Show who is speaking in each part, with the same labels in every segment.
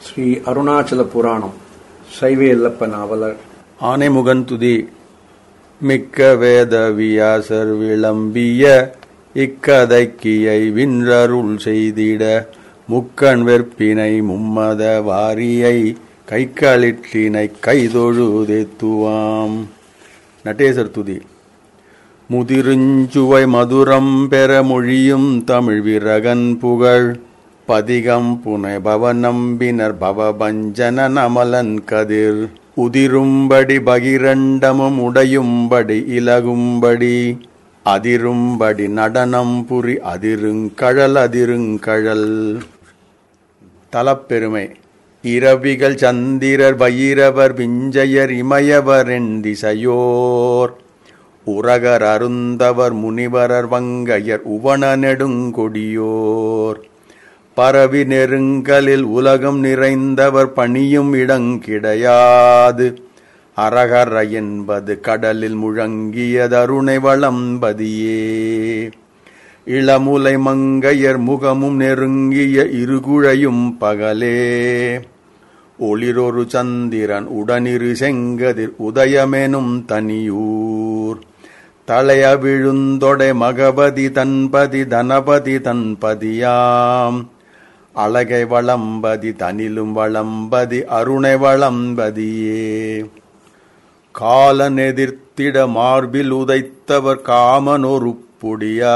Speaker 1: ஸ்ரீ அருணாச்சல புராணம் சைவ எல்லப்ப நாவலர்
Speaker 2: ஆனைமுகன் துதி மிக்க வேத வியாசர் விளம்பிய இக்கதைக்கியை வின்றருள் செய்திட முக்கண் வெற்பினை மும்மத வாரியை கைக்களிற்றினை கைதொழுதெத்துவாம் நடேசர் துதி முதிருஞ்சுவை மதுரம் பெற மொழியும் தமிழ் விரகன் புகழ் பதிகம் புனை பவநம்பினர் பவபஞ்சன அமலன் கதிர் உதிரும்படி பகிரண்டமும் உடையும்படி இலகும்படி அதிரும்படி நடனம் புரி அதிருங்கழல் அதிருங்கழல் தலப்பெருமை இரவிகள் சந்திரர் பைரவர் விஞ்சையர் இமயவர் திசையோர் உரகர் அருந்தவர் முனிவரர் வங்கையர் உவன நெடுங்கொடியோர் பரவி நெருங்கலில் உலகம் நிறைந்தவர் பணியும் இடங்கிடையாது அரகர என்பது கடலில் முழங்கியதருணை வளம்பதியே இளமுலை மங்கையர் முகமும் நெருங்கிய இருகுழையும் பகலே ஒளிரொரு சந்திரன் உடனிரு செங்கதிர் உதயமெனும் தனியூர் தளைய விழுந்தொடை மகபதி தன்பதி தனபதி தன்பதியாம் அழகை வளம்பதி தனிலும் வளம்பதி அருணை வளம்பதியே காலன் எதிர்த்திட மார்பில் உதைத்தவர் காமனொரு புடியா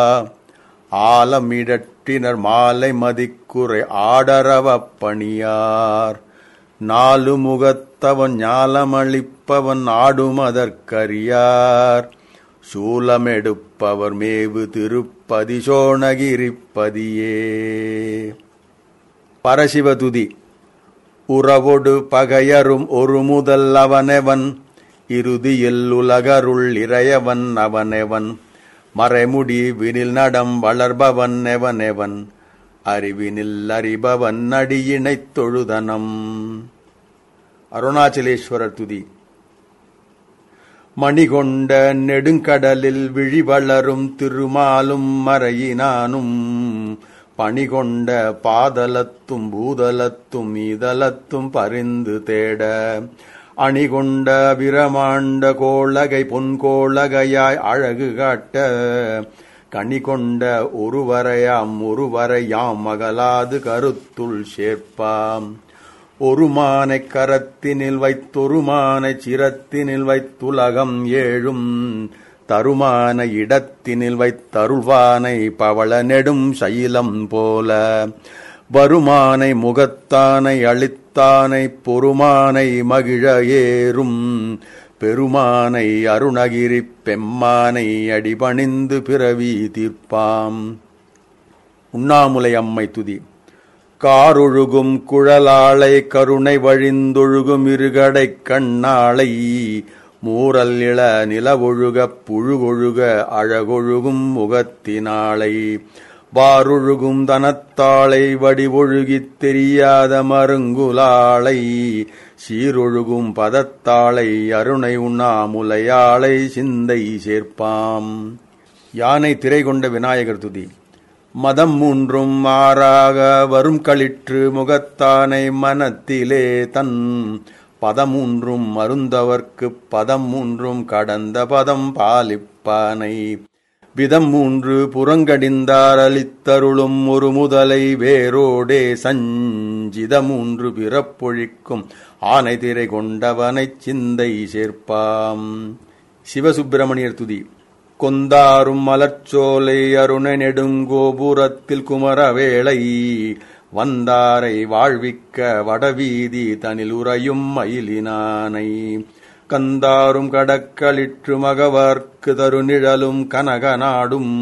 Speaker 2: ஆலமிடட்டினர் மாலை மதிக்குறை ஆடரவப் பணியார் நாலு முகத்தவன் ஞாலமளிப்பவன் ஆடுமதற்கரியார் சூலமெடுப்பவர் மேவு திருப்பதி சோணகிரிப்பதியே பரசிவதுதி உறவொடு பகையரும் ஒரு முதல் அவனெவன் இறுதியில் உலகருள் இறையவன் அவனெவன் மறைமுடி வினில் நடம் வளர்பவன் எவனெவன் அறிவினில் அறிபவன் அடியினைத் தொழுதனம் அருணாச்சலேஸ்வரர் துதி மணிகொண்ட நெடுங்கடலில் விழி வளரும் திருமாலும் மறையினானும் பணிகொண்ட பாதலத்தும் பூதலத்தும் இதலத்தும் பரிந்து தேட அணிகொண்ட பிரமாண்ட கோளகை பொன்கோளகையாய் அழகு காட்ட கனி கொண்ட ஒருவரையாம் ஒருவரையாம் மகளாது கருத்துள் சேர்ப்பாம் ஒரு மானை கரத்தினில் வைத்தொரு மானை சிரத்தினில் வைத்துலகம் ஏழும் தருமான இடத்தினில் வைத்தருள்வானை பவள நெடும் சைலம் போல வருமானை முகத்தானை அளித்தானை பொறுமானை மகிழ ஏறும் பெருமானை அருணகிரி பெம்மானை அடிபணிந்து பிறவி தீர்ப்பாம் உண்ணாமுலை அம்மை துதி காரொழுகும் குழலாளை கருணை வழிந்தொழுகும் இருகடை கண்ணாளை மூரல் இள நிலவொழுகப் புழுகொழுக அழகொழுகும் முகத்தினாளை வாரொழுகும் தனத்தாளை வடிவொழுகித் தெரியாத மருங்குலாளை சீரொழுகும் பதத்தாளை அருணை உண்ணாமுலையாளை சிந்தை சேர்ப்பாம் யானை திரை கொண்ட விநாயகர் துதி மதம் மூன்றும் மாறாக வரும் களிற்று முகத்தானை மனத்திலே தன் பதமூன்றும் மருந்தவர்க்கு பதம் மூன்றும் கடந்த பதம் பாலிப்பானை விதம் மூன்று புறங்கடிந்தார் அளித்தருளும் ஒரு முதலை வேரோடே சஞ்சித மூன்று பிறப்பொழிக்கும் ஆனை திரை கொண்டவனைச் சிந்தை சேர்ப்பாம் சிவசுப்பிரமணியர் துதி கொந்தாரும் மலர்ச்சோலை அருண நெடுங்கோபுரத்தில் குமரவேளை வந்தாரை வாழ்விக்க வடவீதி தனில் உறையும் மயிலினானை கந்தாரும் கடக்களிற்று மகவர்க்கு தருநிழலும் கனகநாடும்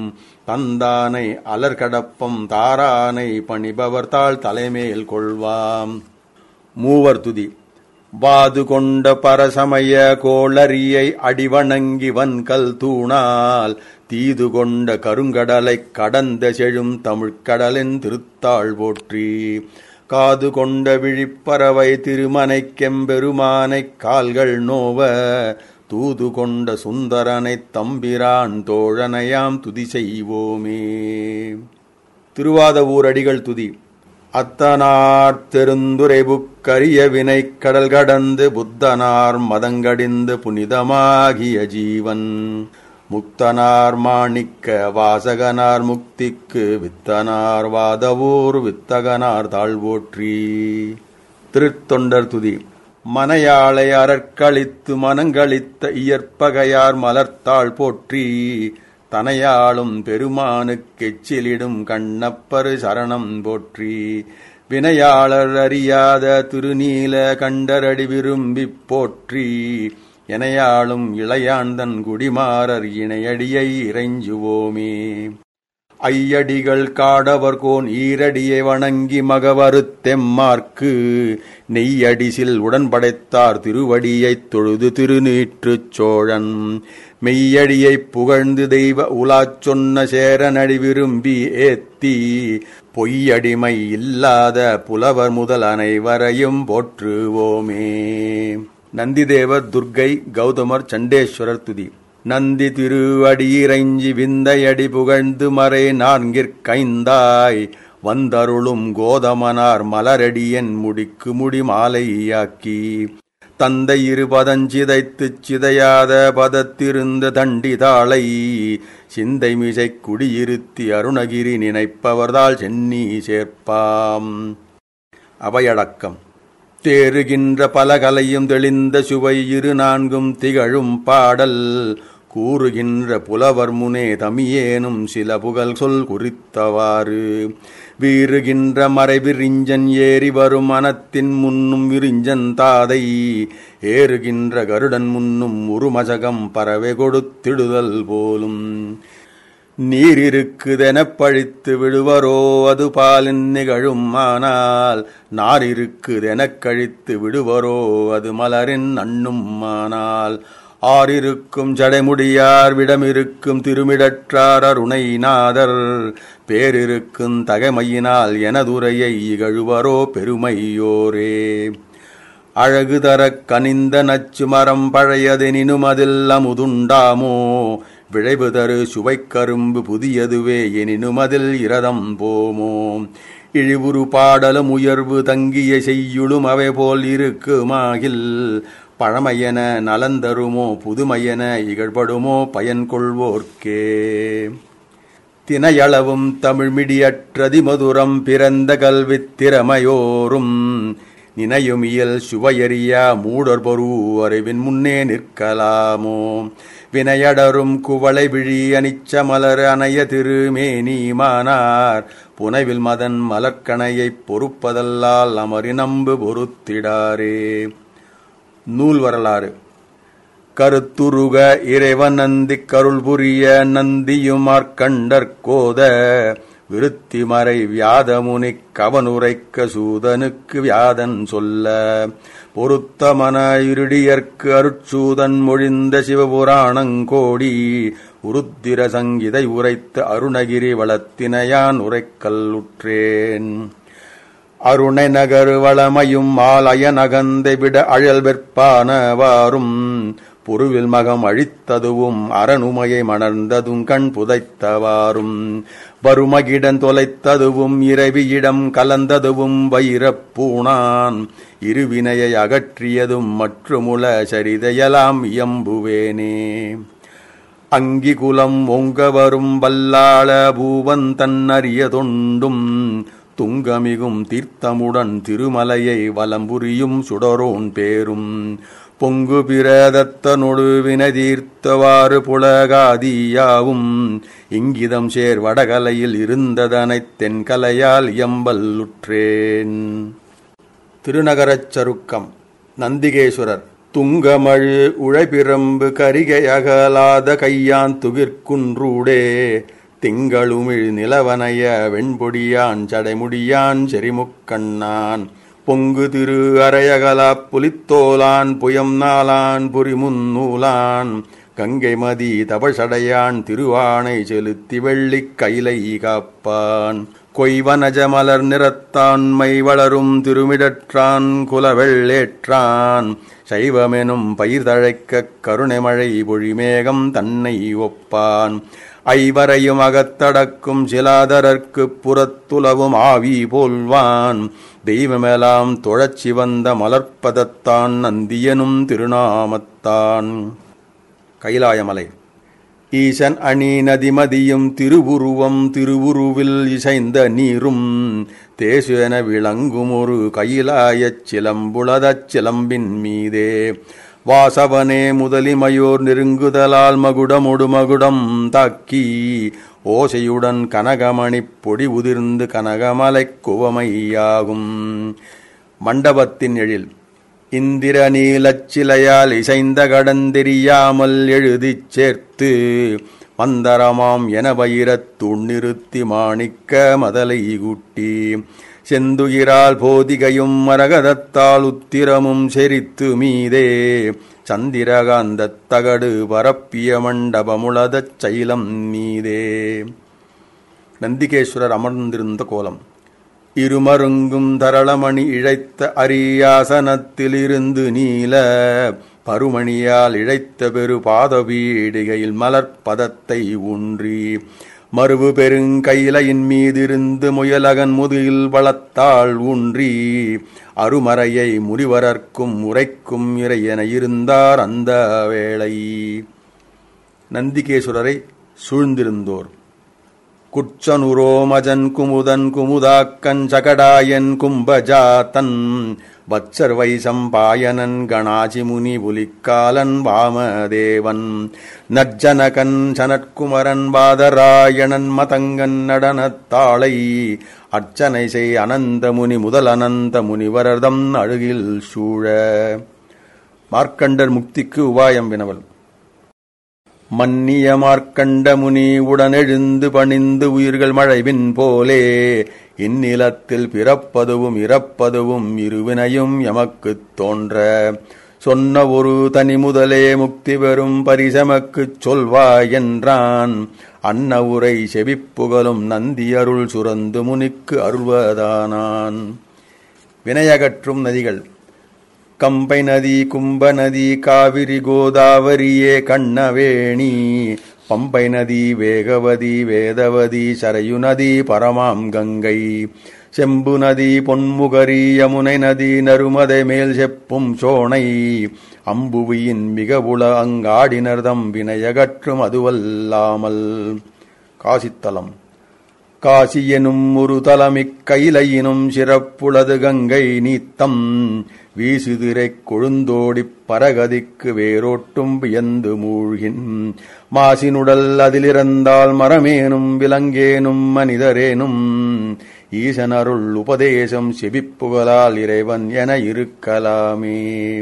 Speaker 2: தந்தானை அலர்கடப்பம் தாரானை பணிபவர் தாழ் தலைமேல் கொள்வாம் மூவர் துதி வாது கொண்ட பரசமய கோளரியை அடிவணங்கி வன்கல் தூணால் தீது கொண்ட கருங்கடலைக் கடந்த செழும் தமிழ்க்கடலின் திருத்தாள் போற்றி காது கொண்ட விழிப்பறவை திருமனைக் கெம்பெருமானைக் கால்கள் நோவ தூது கொண்ட சுந்தரனைத் தம்பிரான் தோழனையாம் துதி செய்வோமே திருவாத ஊரடிகள் துதி அத்தனார் தெருந்துரைபுக்கரிய வினை கடல் கடந்து புத்தனார் மதங்கடிந்து புனிதமாகிய ஜீவன் முக்தனார் மாணிக்க வாசகனார் முக்திக்கு வித்தனார் வாதவூர் வித்தகனார் தாழ்வோற்றி திருத்தொண்டர் துதி மனையாளை அறக்களித்து மனங்களித்த இயற்பகையார் மலர்த்தாள் போற்றி தனையாளும் பெருமானுக்கெச்சிலிடும் கண்ணப்பரு சரணம் போற்றி வினையாளர் அறியாத திருநீல கண்டரடி விரும்பிப் போற்றி எனையாளும் இளையாந்தன் குடிமாறர் இணையடியை இறைஞ்சுவோமே ஐயடிகள் காடவர்கோன் ஈரடியை வணங்கி மகவருத்தெம்மார்க்கு நெய்யடிசில் உடன்படைத்தார் திருவடியைத் தொழுது திருநீற்றுச் சோழன் மெய்யடியைப் புகழ்ந்து தெய்வ உலாச் சொன்ன சேரனடி விரும்பி ஏத்தி பொய்யடிமை இல்லாத புலவர் முதல் அனைவரையும் போற்றுவோமே நந்திதேவர் துர்க்கை கௌதமர் சண்டேஸ்வரர் துதி நந்தி திருவடியிறைஞ்சி விந்தையடி புகழ்ந்து மறை நான்கிற்கைந்தாய் வந்தருளும் கோதமனார் மலரடியன் முடிக்கு முடி மாலையாக்கி தந்தை இரு பதஞ்சிதைத்துச் சிதையாத பதத்திருந்த தண்டிதாளை சிந்தை மிசை குடியிருத்தி அருணகிரி நினைப்பவர்தால் சென்னி சேர்ப்பாம் அவையடக்கம் தேறுகின்ற பலகலையும் தெளிந்த சுவை இரு நான்கும் திகழும் பாடல் கூறுகின்ற புலவர் முனே தமியேனும் சில புகழ் சொல் குறித்தவாறு வீறுகின்ற மறைவிரிஞ்சன் ஏறி வரும் மனத்தின் முன்னும் விரிஞ்சன் தாதை ஏறுகின்ற கருடன் முன்னும் உருமசகம் பறவை கொடுத்திடுதல் போலும் நீரிருக்குதெனப் பழித்து விடுவரோ அது பாலின் நிகழும் ஆனால் நாரிருக்குதெனக் கழித்து விடுவரோ அது மலரின் அண்ணும் ஆனால் ஆறிருக்கும் ஜடைமுடியார் விடமிருக்கும் திருமிடற்றார் அருணைநாதர் பேரிருக்கும் தகைமையினால் எனதுரையை இகழுவரோ பெருமையோரே அழகு தரக் கனிந்த நச்சு மரம் பழையதெனினும் அதில் அமுதுண்டாமோ விளைவு தரு சுவைக்கரும்பு புதியதுவே எனினும் அதில் இரதம் போமோ இழிவுறு பாடலும் உயர்வு தங்கிய செய்யுளும் அவை போல் இருக்குமாகில் பழமையென நலந்தருமோ புதுமையென இகழ்படுமோ பயன் கொள்வோர்க்கே தினையளவும் தமிழ்மிடியற்றதி மதுரம் பிறந்த கல்வித் திறமையோரும் நினையும் இயல் சுவையறியா மூடர் பொரு அறிவின் முன்னே நிற்கலாமோ வினையடரும் குவளை விழி அனிச்ச மலர் அணைய திருமேனி மானார் புனைவில் மதன் மலர்க்கணையைப் பொறுப்பதல்லால் அமரி நம்பு பொறுத்திடாரே நூல் வரலாறு கருத்துருக இறைவன் நந்தி கருள் புரிய நந்தியும் ஆர்கண்டற்கோத விருத்தி மறை வியாதமுனிக் கவனுரைக்க சூதனுக்கு வியாதன் சொல்ல பொருத்தமன இருடியர்க்கு அருட்சூதன் மொழிந்த சிவபுராணங்கோடி உருத்திர சங்கிதை உரைத்த அருணகிரி வளத்தினையான் உரைக்கல்லுற்றேன் அருணை நகர் வளமையும் ஆலய நகந்தை விட அழல் வெற்பானவாறும் பொருவில் மகம் அழித்ததுவும் அரணுமையை மணர்ந்ததும் கண் புதைத்தவாறும் வருமகிடன் தொலைத்ததுவும் இரவியிடம் கலந்ததுவும் வைரப்பூணான் இருவினையை அகற்றியதும் மற்றுமுல சரிதையலாம் இயம்புவேனே அங்கிகுலம் ஒங்க வரும் வல்லாள பூவன் தன்னறிய தொண்டும் துங்கமிகும் தீர்த்தமுடன் திருமலையை வலம்புரியும் சுடரோன் பேரும் பொங்கு பிரதத்தனொடு வினை தீர்த்தவாறு புலகாதியாவும் இங்கிதம் சேர் வடகலையில் இருந்ததனைத் தென்கலையால் இயம்பல்லுற்றேன் திருநகரச் சருக்கம் நந்திகேஸ்வரர் துங்கமழு உழைப்பிரம்பு கரிகை அகலாத கையான் துகிர்குன்றூடே திங்களுமிழ் நிலவனைய வெண்பொடியான் சடைமுடியான் செறிமுக்கண்ணான் பொங்கு திரு அரையகலா புலித்தோலான் புயம் நாளான் புரிமுன்னூலான் கங்கை மதி தவசடையான் திருவானை செலுத்தி வெள்ளிக் கைலை காப்பான் கொய்வனஜ மலர் நிறத்தான்மை வளரும் திருமிடற்றான் குலவெள்ளேற்றான் சைவமெனும் பயிர் தழைக்க கருணைமழை பொழிமேகம் தன்னை ஒப்பான் ஐவரையும் அகத்தடக்கும் சிலாதரர்க்குப் புறத்துலவும் ஆவி போல்வான் தெய்வமெலாம் தொழச்சி வந்த மலர்ப்பதத்தான் நந்தியனும் திருநாமத்தான் கைலாயமலை ஈசன் அணி நதிமதியும் திருவுருவம் திருவுருவில் இசைந்த நீரும் தேசு என விளங்கும் ஒரு கைலாயச் சிலம்புளதச் சிலம்பின் மீதே வாசவனே முதலிமையோர் நெருங்குதலால் மகுடமொடு மகுடம் தாக்கி ஓசையுடன் கனகமணிப் பொடி உதிர்ந்து கனகமலைக் குவமையாகும் மண்டபத்தின் எழில் இந்திர நீலச்சிலையால் இசைந்த கடந்தெரியாமல் எழுதிச் சேர்த்து மந்தரமாம் என வைரத் துண்ணிறுத்தி மாணிக்க மதலை கூட்டி செந்துயிரால் போதிகையும் மரகதத்தால் உத்திரமும் செரித்து மீதே சந்திரகாந்தத் தகடு பரப்பிய மண்டபமுளதச் சைலம் மீதே நந்திகேஸ்வரர் அமர்ந்திருந்த கோலம் இருமருங்கும் தரளமணி இழைத்த அரியாசனத்திலிருந்து நீல பருமணியால் இழைத்த பெரு பாதபீடிகையில் மலர்ப்பதத்தை ஊன்றி மறுவு பெருங்கையிலையின் மீதிருந்து முயலகன் முதுகில் வளத்தாள் ஊன்றி அருமறையை முனிவரர்க்கும் உரைக்கும் இறையென இருந்தார் அந்த வேளை நந்திகேஸ்வரரை சூழ்ந்திருந்தோர் குச்சனுரோமஜன் குமுதன் குமுதாக்கன் சகடாயன் கும்பஜாத்தன் வத்சர் வைசம்பாயனன் கணாசி முனி புலிக்காலன் வாமதேவன் நஜ்ஜனகன் சனற்குமரன் பாதராயணன் மதங்கன் நடனத்தாளை அர்ச்சனை செய் அனந்த முனி முதல் அனந்த முனிவரதம் அழுகில் சூழ மார்க்கண்டர் முக்திக்கு உபாயம் வினவல் மன்னிய மார்க்கண்ட முனி உடனெழுந்து பணிந்து உயிர்கள் மழைவின் போலே இந்நிலத்தில் பிறப்பதுவும் இறப்பதுவும் இருவினையும் எமக்குத் தோன்ற சொன்ன ஒரு தனி முதலே முக்தி பெறும் பரிசமக்குச் சொல்வாய் என்றான் அன்ன உரை செவிப்புகழும் நந்தியருள் சுரந்து முனிக்கு அருள்வதானான் வினையகற்றும் நதிகள் கம்பை நதி கும்ப நதி காவிரி கோதாவரியே கண்ணவேணி பம்பை நதி வேகவதி வேதவதி சரையு நதி பரமாம் கங்கை செம்பு நதி பொன்முகரி யமுனை நதி நருமதை மேல் செப்பும் சோனை அம்புவியின் மிக உல அங்காடினர்தம் வினையகற்றும் அதுவல்லாமல் காசித்தலம் காசி எனும் ஒரு தலமிக் கைலையினும் சிறப்புளது கங்கை நீத்தம் வீசுதிரைக் கொழுந்தோடிப் பரகதிக்கு வேரோட்டும் வியந்து மூழ்கின் மாசினுடல் அதிலிறந்தால் மரமேனும் விலங்கேனும் மனிதரேனும் ஈசனருள் உபதேசம் செபிப்புகளால் இறைவன் என இருக்கலாமே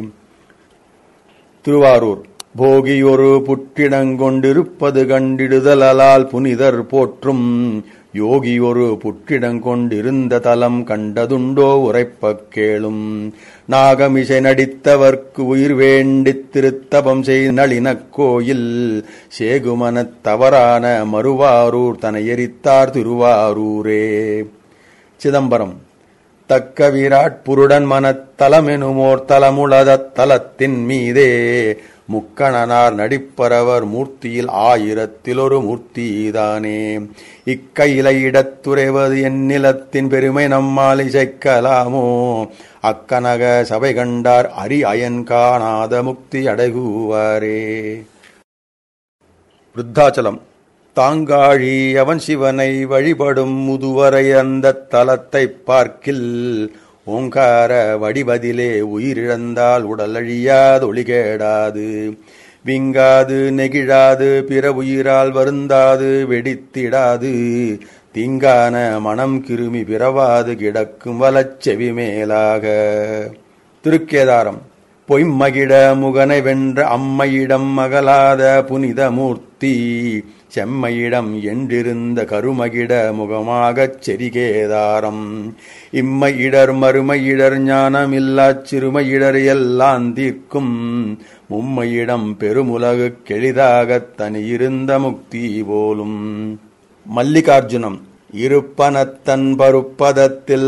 Speaker 2: திருவாரூர் போகியொரு புற்றிடங்கொண்டிருப்பது கண்டிடுதலால் புனிதர் போற்றும் யோகியொரு புற்றிடங்கொண்டிருந்த தலம் கண்டதுண்டோ உரைப்பக் கேளும் நாகமிசை நடித்தவர்க்கு உயிர் வேண்டித் திருத்தபம் செய் நளினக் கோயில் சேகுமனத் தவறான மறுவாரூர் தன எரித்தார் திருவாரூரே சிதம்பரம் தக்க விராட் புருடன் மனத்தலமெனுமோர் தலமுளதத் தலத்தின் மீதே முக்கணனார் நடிப்பரவர் மூர்த்தியில் ஆயிரத்தில் ஒரு மூர்த்திதானே இக்கையில இடத்துறைவது என் நிலத்தின் பெருமை நம்மால் இசைக்கலாமோ அக்கனக சபை கண்டார் அரி அயன் காணாத முக்தி அடைகுவாரே விருத்தாச்சலம் தாங்காழி அவன் சிவனை வழிபடும் முதுவரை அந்த தலத்தைப் பார்க்கில் ஓங்கார வடிவதிலே உயிரிழந்தால் உடல் அழியாது ஒளிகேடாது விங்காது நெகிழாது பிற உயிரால் வருந்தாது வெடித்திடாது தீங்கான மனம் கிருமி பிறவாது கிடக்கும் வலச்செவி மேலாக திருக்கேதாரம் பொய்மகிட முகனை வென்ற அம்மையிடம் மகளாத புனித மூர்த்தி செம்மையிடம் என்றிருந்த கருமகிட முகமாகச் செரிகேதாரம் இம்மையிடர் மறுமையிடர் ஞானமில்லாச் சிறுமையிடர் எல்லாம் தீர்க்கும் மும்மையிடம் பெருமுலகுக் கெளிதாகத் தனியிருந்த முக்தி போலும் மல்லிகார்ஜுனம் இருப்பனத்தன் பருப்பதத்தில்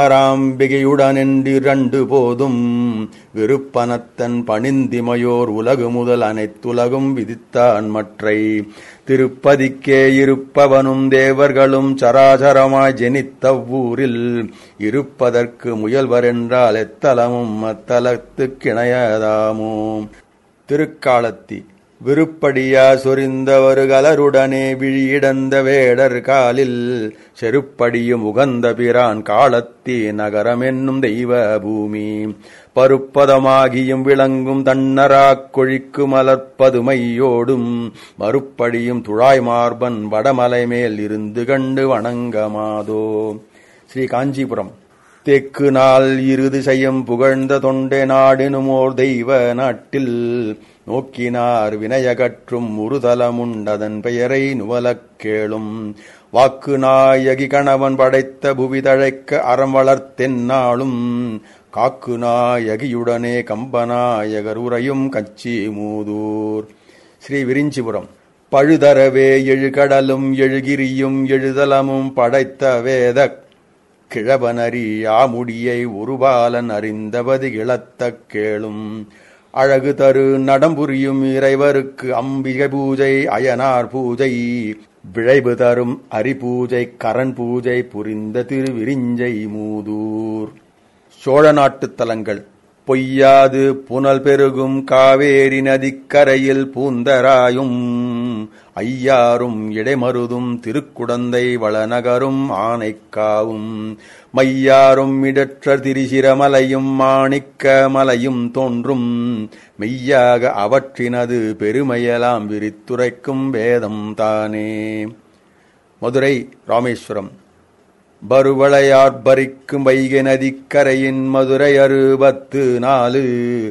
Speaker 2: பிரமராம்பிகையுடனென்றிரண்டு போதும் விருப்பனத்தன் பணிந்திமையோர் உலகு முதல் அனைத்துலகும் விதித்தான் மற்றை திருப்பதிக்கே இருப்பவனும் தேவர்களும் சராசரமாய் ஜெனித்தவ்வூரில் இருப்பதற்கு முயல்வரென்றால் எத்தலமும் அத்தலத்துக்கிணையதாமோ திருக்காலத்தி விருப்படியா சொரிந்தவரு கலருடனே விழியிடந்த வேடர் காலில் செருப்படியும் உகந்த பிரான் காலத்தி நகரமென்னும் தெய்வ பூமி பருப்பதமாகியும் விளங்கும் தன்னராக் கொழிக்கு மலர்ப்பதுமையோடும் மறுப்படியும் துழாய் மார்பன் வடமலை மேல் இருந்து கண்டு வணங்கமாதோ ஸ்ரீ காஞ்சிபுரம் தெற்கு நாள் இருது செய்யும் புகழ்ந்த தொண்டை நாடினுமோர் தெய்வ நாட்டில் நோக்கினார் வினயகற்றும் முருதலமுண்டதன் பெயரை நுவலக் கேளும் வாக்கு நாயகி கணவன் படைத்த புவி தழைக்க அறம் வளர்த்தென்னாளும் காக்கு நாயகியுடனே கம்பநாயகர் உரையும் கச்சி மூதூர் ஸ்ரீ விரிஞ்சிபுரம் பழுதரவே எழுகடலும் எழுகிரியும் எழுதலமும் படைத்த வேத கிழவனறி யாமுடியை ஒருபாலன் அறிந்தவது இழத்தக் கேளும் அழகு தரு நடம்புரியும் இறைவருக்கு அம்பிகை பூஜை அயனார் பூஜை விளைவு தரும் அரிபூஜை கரண் பூஜை புரிந்த திருவிரிஞ்சை மூதூர் சோழ நாட்டுத் தலங்கள் பொய்யாது புனல் பெருகும் காவேரி நதிக்கரையில் பூந்தராயும் ஐயாரும் இடைமருதும் திருக்குடந்தை வளநகரும் ஆனைக்காவும் மையாரும் இடற்ற திரிசிரமலையும் மாணிக்க மலையும் தோன்றும் மெய்யாக அவற்றினது பெருமையெல்லாம் விரித்துரைக்கும் வேதம் தானே மதுரை ராமேஸ்வரம் பருவளையார்பரிக்கும் வைகை நதிக்கரையின் மதுரை அறுபத்து நாலு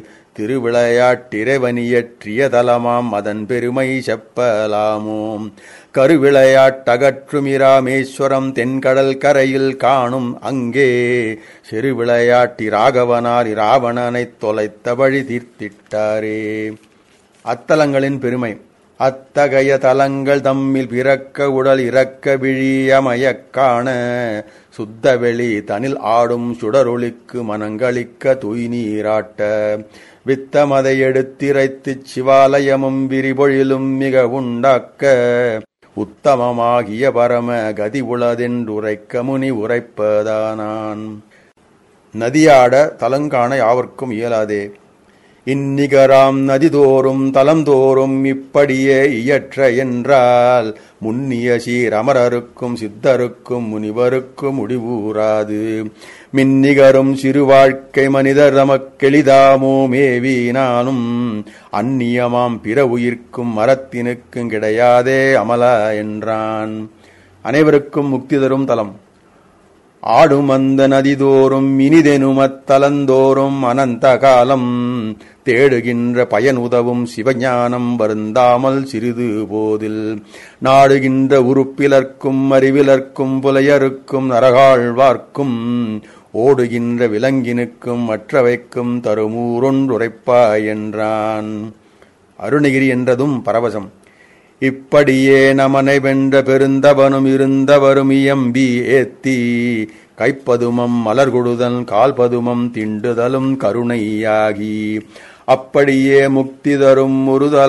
Speaker 2: திருவிளையாட்டிறைவனியற்றிய தலமாம் அதன் பெருமை செப்பலாமோம் கருவிளையாட்டகற்றும் இராமேஸ்வரம் தென்கடல் கரையில் காணும் அங்கே சிறுவிளையாட்டி ராகவனார் இராவணனைத் தொலைத்த வழி தீர்த்திட்டாரே அத்தலங்களின் பெருமை அத்தகைய தலங்கள் தம்மில் பிறக்க உடல் இறக்க விழியமயக் காண சுத்த வெளி தனில் ஆடும் சுடரொளிக்கு மனங்களிக்க தூய் நீராட்ட வித்தமதை எடுத்திரைத்துச் சிவாலயமும் விரிபொழிலும் மிக உண்டாக்க உத்தமமாகிய பரம கதி உளதென்றுரைக்க முனி உரைப்பதானான் நதியாட தலங்காண யாவர்க்கும் இயலாதே இந்நிகராம் நதிதோறும் தலந்தோறும் இப்படியே இயற்ற என்றால் முன்னிய சீர் அமரருக்கும் சித்தருக்கும் முனிவருக்கும் முடிவூராது மின்னிகரும் சிறு வாழ்க்கை மனிதர் நமக்கெளிதாமோ மேவினாலும் அந்நியமாம் பிற உயிர்க்கும் மரத்தினுக்கும் கிடையாதே அமல என்றான் அனைவருக்கும் முக்தி தரும் தலம் ஆடும் அந்த நதிதோறும் இனிதெனுமத்தலந்தோறும் அனந்த காலம் தேடுகின்ற பயன் உதவும் சிவஞானம் வருந்தாமல் சிறிது போதில் நாடுகின்ற உறுப்பிலர்க்கும் அறிவிலர்க்கும் புலையருக்கும் நரகாழ்வார்க்கும் ஓடுகின்ற விலங்கினுக்கும் மற்றவைக்கும் தருமூரொன்றுரைப்பாய் என்றான் அருணகிரி என்றதும் பரவசம் இப்படியே நமனை வென்ற பெருந்தவனும் இருந்தவரும் இயம்பி ஏத்தி கைப்பதுமம் மலர்கொடுதல் கால்பதுமம் திண்டுதலும் கருணையாகி அப்படியே முக்தி தரும்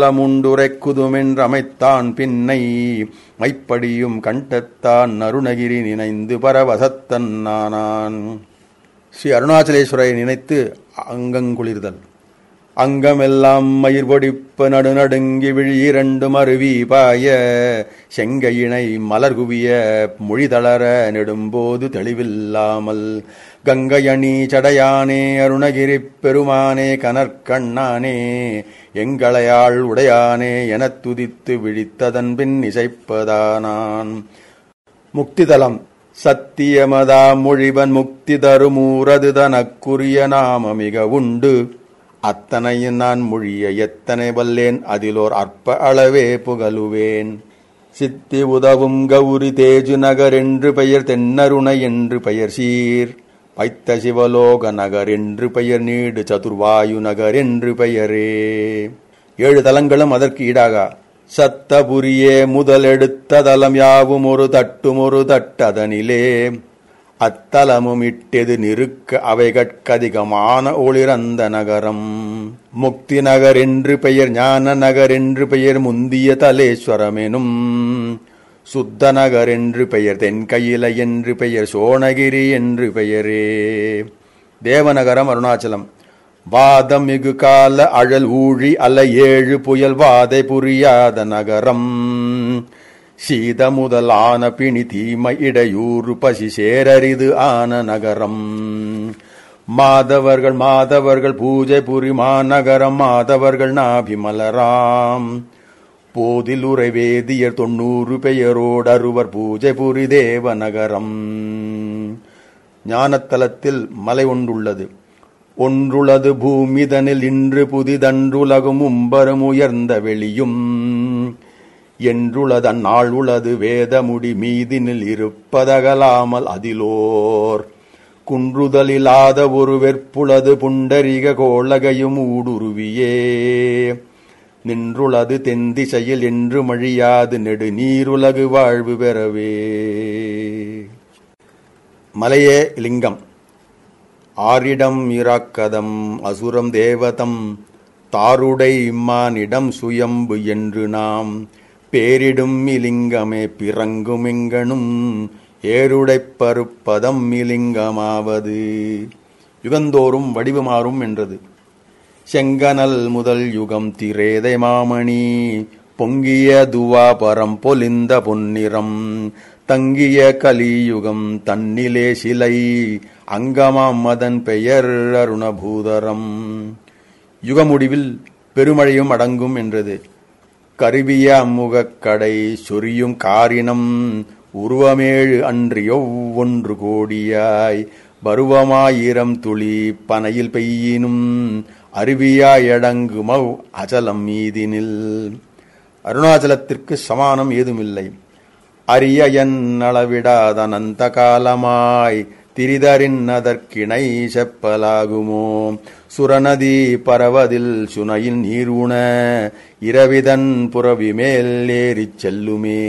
Speaker 2: ஒருதலமுண்டுரைக்குதுமென்றமைத்தான் பின்னை மைப்படியும் கண்டத்தான் அருணகிரி நினைந்து பரவசத்தன் நானான் ஸ்ரீ அருணாச்சலேஸ்வரை நினைத்து அங்கங்குளிர்தல் அங்கமெல்லாம் மயிர் பொடிப்ப நடுநடுங்கி விழி இரண்டும் அருவி பாய செங்கையினை மலர் குவிய மொழி தளர நெடும்போது தெளிவில்லாமல் கங்கையணி சடையானே அருணகிரிப் பெருமானே கனற்கண்ணானே எங்களையாள் உடையானே எனத் துதித்து விழித்ததன் பின் இசைப்பதானான் முக்திதலம் சத்தியமதா மொழிவன் முக்தி தருமூரது தனக்குரிய நாம மிக உண்டு அத்தனையும் நான் மொழிய எத்தனை வல்லேன் அதிலோர் அற்ப அளவே புகழுவேன் சித்தி உதவும் கௌரி தேஜு நகர் என்று பெயர் தென்னருணை என்று பெயர் சீர் வைத்த சிவலோக நகர் என்று பெயர் நீடு சதுர்வாயு நகர் என்று பெயரே ஏழு தலங்களும் அதற்கு ஈடாகா சத்தபுரியே முதலெடுத்ததலம் யாவும் ஒரு தட்டும் ஒரு தட்டதனிலே அத்தலமும் இட்டெது நிறுக்க அவைகட்கதிகமான ஒளிரந்த நகரம் முக்தி நகர் என்று பெயர் ஞான நகர் என்று பெயர் முந்திய தலேஸ்வரமெனும் சுத்த நகர் என்று பெயர் தென்கையில என்று பெயர் சோணகிரி என்று பெயரே தேவநகரம் அருணாச்சலம் வாதம் மிகு கால அழல் ஊழி அல ஏழு புயல் வாதை புரியாத நகரம் சீத முதல் ஆன பிணி தீமை இடையூறு பசி சேரரிது ஆன நகரம் மாதவர்கள் மாதவர்கள் பூஜை புரி மாநகரம் மாதவர்கள் நாபிமலராம் போதில் உரை வேதியர் தொண்ணூறு பெயரோடு அறுவர் பூஜை புரி தேவ நகரம் ஞானத்தலத்தில் மலை ஒன்றுள்ளது ஒன்றுளது பூமிதனில் இன்று புதிதன்றுலகும் உம்பரும் உயர்ந்த வெளியும் என்றுளதன் நாள் உளது வேதமுடி மீதினில் இருப்பதகலாமல் அதிலோர் குன்றுதலில்லாத ஒரு வெற்புளது புண்டரிக கோளகையும் ஊடுருவியே நின்றுளது தென்திசையில் என்று மழியாது நெடு நீருலகு வாழ்வு பெறவே மலையே லிங்கம் ஆரிடம் இராக்கதம் அசுரம் தேவதம் தாருடை இம்மானிடம் சுயம்பு என்று நாம் பேரிடும் இலிங்கமே பிறங்குமெங்கனும் ஏருடைப் பருப்பதம் இலிங்கமாவது யுகந்தோறும் வடிவு மாறும் என்றது செங்கனல் முதல் யுகம் திரேதை மாமணி பொங்கிய துவாபரம் பொலிந்த பொன்னிறம் தங்கிய கலியுகம் தன்னிலே சிலை அங்கமாம் மதன் பெயர் அருணபூதரம் யுகமுடிவில் பெருமழையும் அடங்கும் என்றது கருவிய அம்முகக்கடை சொரியும் காரினம் உருவமேழு அன்றி ஒவ்வொன்று கோடியாய் பருவமாயிரம் துளி பனையில் பெய்யினும் அருவியாயடங்குமவ் அச்சலம் மீதினில் அருணாச்சலத்திற்கு சமானம் ஏதுமில்லை அரிய என் அளவிடாத அனந்த காலமாய் திரிதரின் அதற்கிணை செப்பலாகுமோ சுரநதி பரவதில் சுனையில் நீர் உண இரவிதன் புறவி மேல் ஏறிச் செல்லுமே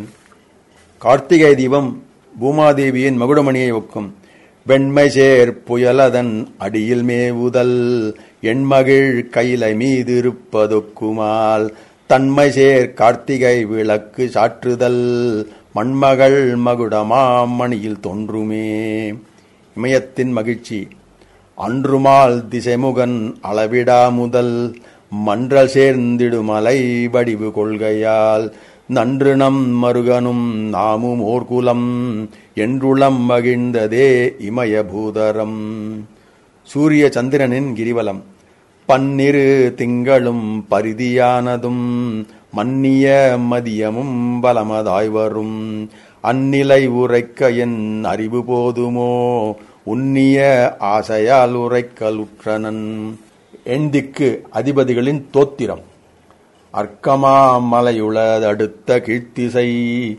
Speaker 2: கார்த்திகை தீபம் பூமாதேவியின் மகுடமணியை ஒக்கும் வெண்மை சேர் புயலதன் அடியில் மேவுதல் எண்மகிழ் கைலை மீதிருப்பதொக்குமால் தன்மை சேர் கார்த்திகை விளக்கு சாற்றுதல் மண்மகள் மகுடமாம் மணியில் தோன்றுமே இமயத்தின் மகிழ்ச்சி அன்றுமால் திசைமுகன் அளவிடா முதல் மன்றல் சேர்ந்திடுமலை வடிவு கொள்கையால் நன்று நம் மருகனும் நாமும் ஓர்குலம் என்றுளம் மகிழ்ந்ததே இமயபூதரம் சூரிய சந்திரனின் கிரிவலம் பன்னிரு திங்களும் பரிதியானதும் மன்னிய மதியமும் பலமதாய் வரும் அந்நிலை உரைக்க என் அறிவு போதுமோ உன்னிய ஆசையால் உரைக்கலுற்றனன் எண்திக்கு அதிபதிகளின் தோத்திரம் அர்க்கமா மலையுளதடுத்த கீழ்த்திசை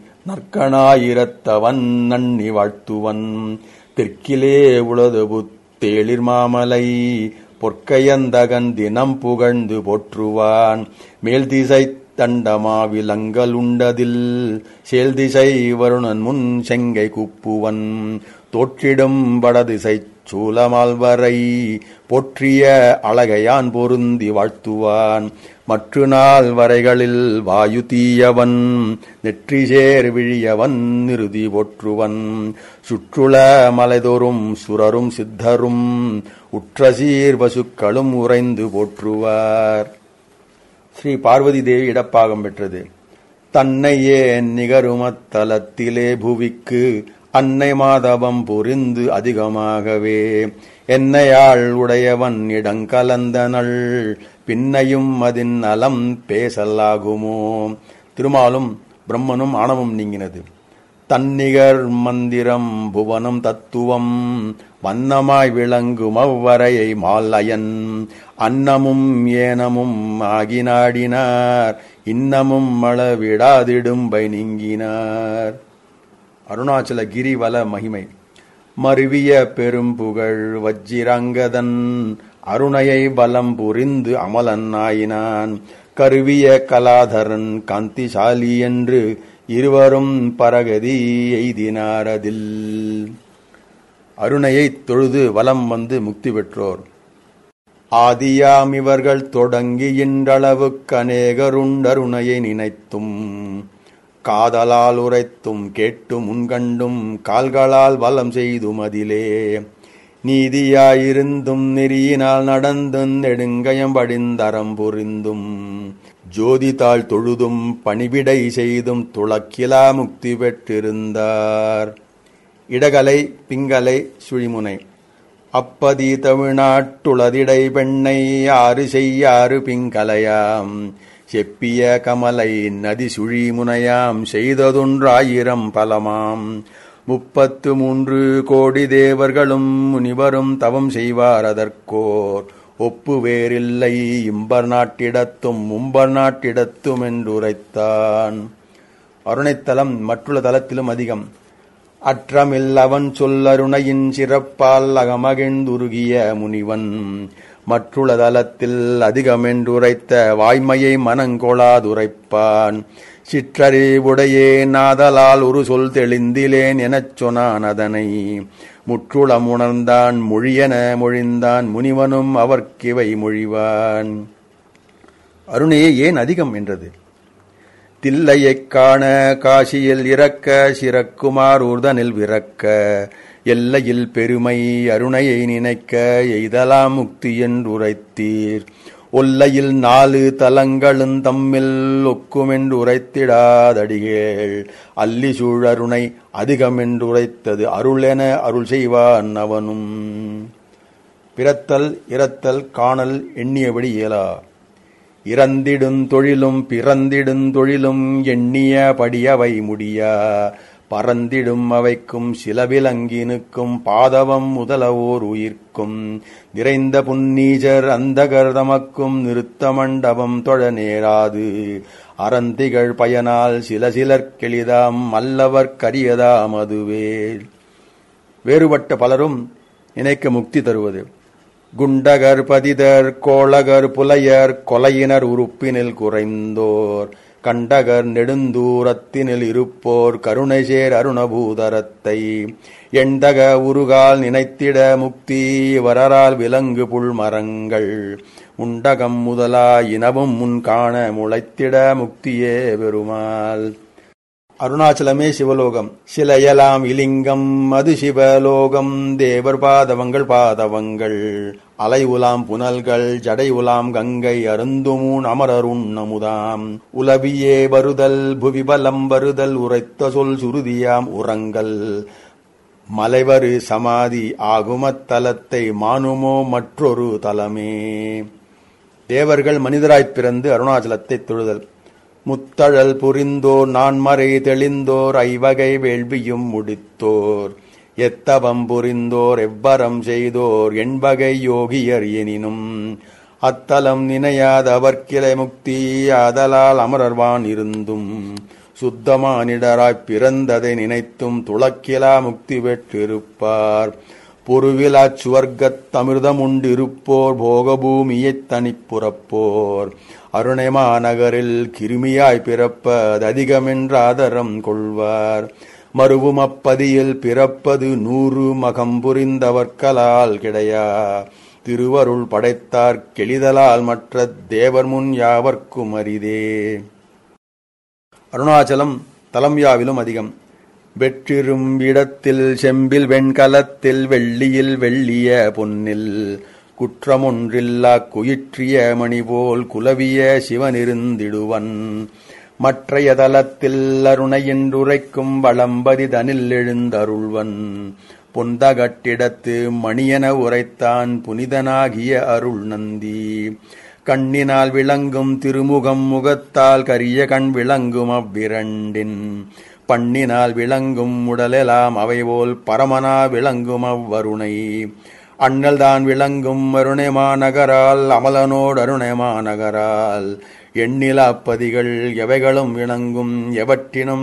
Speaker 2: நற்கனாயிரத்தவன் நன்னி வாழ்த்துவன் தெற்கிலே உளது புத்தேளிர் மாமலை பொற்கையந்தகன் தினம் புகழ்ந்து போற்றுவான் மேல்திசை தண்டமா விலங்கலுண்டதில் சேல்திசை வருணன் முன் செங்கை குப்புவன் தோற்றிடும் வடதிசை சூலமால்வரை போற்றிய அழகையான் பொருந்தி வாழ்த்துவான் மற்ற நாள் வரைகளில் வாயு தீயவன் நெற்றிசேர் விழியவன் நிறுதி போற்றுவன் சுற்றுல மலைதோறும் சுரரும் சித்தரும் உற்றசீர் பசுக்களும் உறைந்து போற்றுவார் ஸ்ரீ பார்வதி தேவி இடப்பாகம் பெற்றது தன்னையே நிகருமத்தலத்திலே புவிக்கு அன்னை மாதவம் புரிந்து அதிகமாகவே என்னையாள் உடையவன் இடங்கலந்தனள் பின்னையும் அதின் நலம் பேசலாகுமோ திருமாலும் பிரம்மனும் ஆணவம் நீங்கினது தன்னிகர் மந்திரம் புவனம் தத்துவம் வண்ணமாய் விளங்கும் அவ்வரையை மால்லயன் அன்னமும் ஏனமும் ஆகி நாடினார் இன்னமும் அளவிடாதிடும்பை நீங்கினார் அருணாச்சல கிரிவல மகிமை மருவிய பெரும்புகழ் வஜ்ஜிரங்கதன் அருணையை பலம் புரிந்து அமலன் ஆயினான் கருவிய கலாதரன் காந்திசாலி என்று இருவரும் பரகதி எய்தினாரதில் அருணையைத் தொழுது வலம் வந்து முக்தி பெற்றோர் ஆதியாம் இவர்கள் தொடங்கி இன்றளவுக்கு அநேகருண்டருணையை நினைத்தும் காதலால் உரைத்தும் கேட்டும் முன்கண்டும் கால்களால் வலம் செய்தும் அதிலே நீதியாயிருந்தும் நெறியினால் நடந்தும் நெடுங்கயம் படிந்தரம் புரிந்தும் ஜோதி தாழ் தொழுதும் பணிவிடை செய்தும் துளக்கிலா முக்தி பெற்றிருந்தார் இடகலை பிங்கலை சுழிமுனை அப்பதி தமிழ்நாட்டுளதிடை பெண்ணை ஆறு செய்யாறு பிங்கலையாம் செப்பிய கமலை நதி சுழிமுனையாம் செய்ததொன்றாயிரம் பலமாம் முப்பத்து மூன்று கோடி தேவர்களும் முனிவரும் தவம் செய்வார் அதற்கோர் ஒப்பு வேறில்லை இம்பர் நாட்டிடத்தும் மும்பர் நாட்டிடத்தும் என்றுரைத்தான் அருணைத்தலம் மற்றுள்ள தலத்திலும் அதிகம் அற்றமில் அவன் சொல்லருணையின் சிறப்பால் அகமகிழ்ந்துருகிய முனிவன் மற்றுள்ள தலத்தில் அதிகமென்றுரைத்த வாய்மையை மனங்கொளாதுரைப்பான் சிற்றறிவுடையே நாதலால் ஒரு சொல் தெளிந்திலேன் எனச் சொனான் அதனை முற்றுளம் உணர்ந்தான் மொழியென மொழிந்தான் முனிவனும் அவர்க்கிவை மொழிவான் அருணையே ஏன் அதிகம் என்றது தில்லையைக் காண காசியில் இறக்க சிறக்குமார் ஊர்தனில் விறக்க எல்லையில் பெருமை அருணையை நினைக்க எய்தலாம் முக்தி என்றுரைத்தீர் ஒல்லையில் நாலு தலங்களும் தம்மில் ஒக்குமென்று உரைத்திடாதடிகேள் அல்லி சூழருணை அதிகமென்றுரைத்தது அருளென அருள் செய்வான் அவனும் பிறத்தல் இறத்தல் காணல் எண்ணியபடி இயலா இறந்திடும் தொழிலும் பிறந்திடும் தொழிலும் எண்ணிய படியவை முடியா பறந்திடும் அவைக்கும் சிலவிலங்கினுக்கும் பாதவம் முதலவோர் உயிர்க்கும் நிறைந்த புன்னீஜர் அந்தகர் தமக்கும் நிறுத்த மண்டபம் தொழ நேராது அறந்திகள் பயனால் சில சிலர்க்கெளிதாம் அல்லவர் கரியதாம் அதுவே வேறுபட்ட பலரும் நினைக்க முக்தி தருவது குண்டகர் பதிதர் கோளகர் புலையர் கொலையினர் உறுப்பினில் குறைந்தோர் கண்டகர் நெடுந்தூரத்தினில் இருப்போர் கருணை சேர் அருணபூதரத்தை எண்டக உருகால் நினைத்திட முக்தி வரரால் விலங்கு புல் மரங்கள் உண்டகம் முதலா இனவும் முன் காண முளைத்திட முக்தியே பெருமாள் அருணாச்சலமே சிவலோகம் சிலையலாம் இலிங்கம் அது சிவலோகம் தேவர் பாதவங்கள் பாதவங்கள் அலை உலாம் புனல்கள் ஜடை உலாம் கங்கை அருந்துமூன் அமரர் உண்ணமுதாம் உலவியே வருதல் புவிபலம் வருதல் உரைத்த சொல் சுருதியாம் உரங்கள் மலைவரு சமாதி ஆகுமத்தலத்தை மானுமோ மற்றொரு தலமே தேவர்கள் மனிதராய்ப் பிறந்து அருணாச்சலத்தை தொழுதல் முத்தழல் புரிந்தோர் நான்மறை தெளிந்தோர் ஐவகை வேள்வியும் முடித்தோர் எத்தவம் புரிந்தோர் எவ்வரம் செய்தோர் எண்பகை யோகியர் எனினும் அத்தலம் நினையாத அவர்க்கிளை முக்தி ஆதலால் அமரர்வான் இருந்தும் சுத்தமானிடராய்ப் பிறந்ததை நினைத்தும் துளக்கிலா முக்தி பெற்றிருப்பார் பொருவிலாச் சுவர்க்கத் தமிர்தமுண்டிருப்போர் போகபூமியைத் தனிப்புறப்போர் அருணைமா நகரில் கிருமியாய் பிறப்பது அதிகமென்ற ஆதரம் கொள்வார் மறுவும் அப்பதியில் பிறப்பது நூறு மகம் புரிந்தவர்களால் கிடையா திருவருள் படைத்தார் கெளிதலால் மற்ற தேவர் முன் யாவர்க்கும் அரிதே அருணாச்சலம் தலம்யாவிலும் அதிகம் வெற்றிரும் இடத்தில் செம்பில் வெண்கலத்தில் வெள்ளியில் வெள்ளிய பொன்னில் குற்றமொன்றில்லா குயிற்றிய மணி போல் குலவிய சிவனிருந்திடுவன் மற்றைய தலத்தில் அருணையென்றுரைக்கும் வளம்பதி தனில் எழுந்தருள்வன் பொந்தகட்டிடத்து மணியென உரைத்தான் புனிதனாகிய அருள் நந்தி கண்ணினால் விளங்கும் திருமுகம் முகத்தால் கரிய கண் விளங்கும் அவ்விரண்டின் பண்ணினால் விளங்கும் உடலெலாம் அவைபோல் பரமனா விளங்கும் அவ்வருணை அண்ணல் தான் விளங்கும் அருணைமா நகரால் அமலனோடு அருணைமா நகரால் எண்ணிலாப்பதிகள் எவைகளும் விளங்கும் எவற்றினும்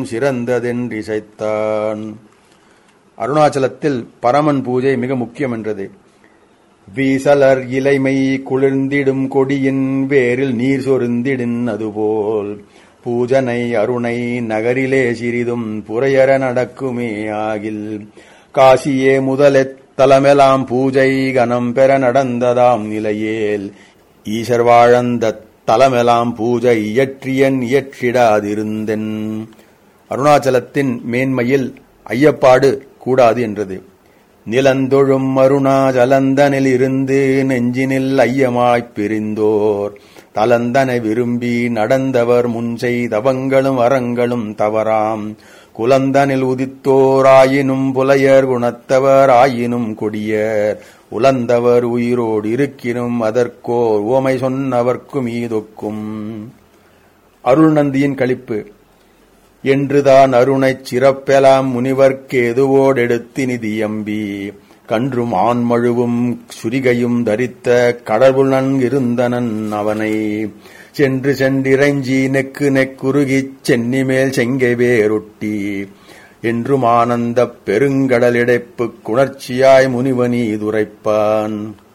Speaker 2: சிறந்ததென்றிசைத்தான் அருணாச்சலத்தில் பரமன் பூஜை மிக முக்கியம் என்றது வீசலர் இலைமை குளிர்ந்திடும் கொடியின் வேரில் நீர் சொருந்திடின் அதுபோல் பூஜனை அருணை நகரிலே சிறிதும் புறையற நடக்குமே ஆகில் காசியே முதலெத் தலமெலாம் பூஜை கனம் பெற நடந்ததாம் நிலையேல் ஈசர் வாழந்த தலமெலாம் பூஜை இயற்றியன் இயற்றிடாதிருந்தென் அருணாச்சலத்தின் மேன்மையில் ஐயப்பாடு கூடாது என்றது நிலந்தொழும் அருணாச்சலந்தனில் இருந்து நெஞ்சினில் ஐயமாய்ப் பிரிந்தோர் தலந்தனை விரும்பி நடந்தவர் முன்சை தவங்களும் அறங்களும் தவறாம் குலந்தனில் உதித்தோராயினும் புலையர் குணத்தவர் ஆயினும் கொடியர் உலந்தவர் உயிரோடு இருக்கினும் அதற்கோர் உவமை சொன்னவர்க்கும் ஈதொக்கும் அருள்நந்தியின் களிப்பு என்றுதான் அருணைச் சிறப்பெலாம் முனிவர்க்கு எதுவோடெடுத்து நிதியம்பி கன்றும் ஆண்மழுவும் சுரிகையும் தரித்த கடவுள் நன்கிருந்தனன் அவனை சென்று சென்றிறைஞ்சி நெக்கு நெக்குருகிச் சென்னி மேல் செங்கை வேரொட்டி என்றும் ஆனந்தப் பெருங்கடலிடைப்புக் குணர்ச்சியாய் முனிவனி துரைப்பான்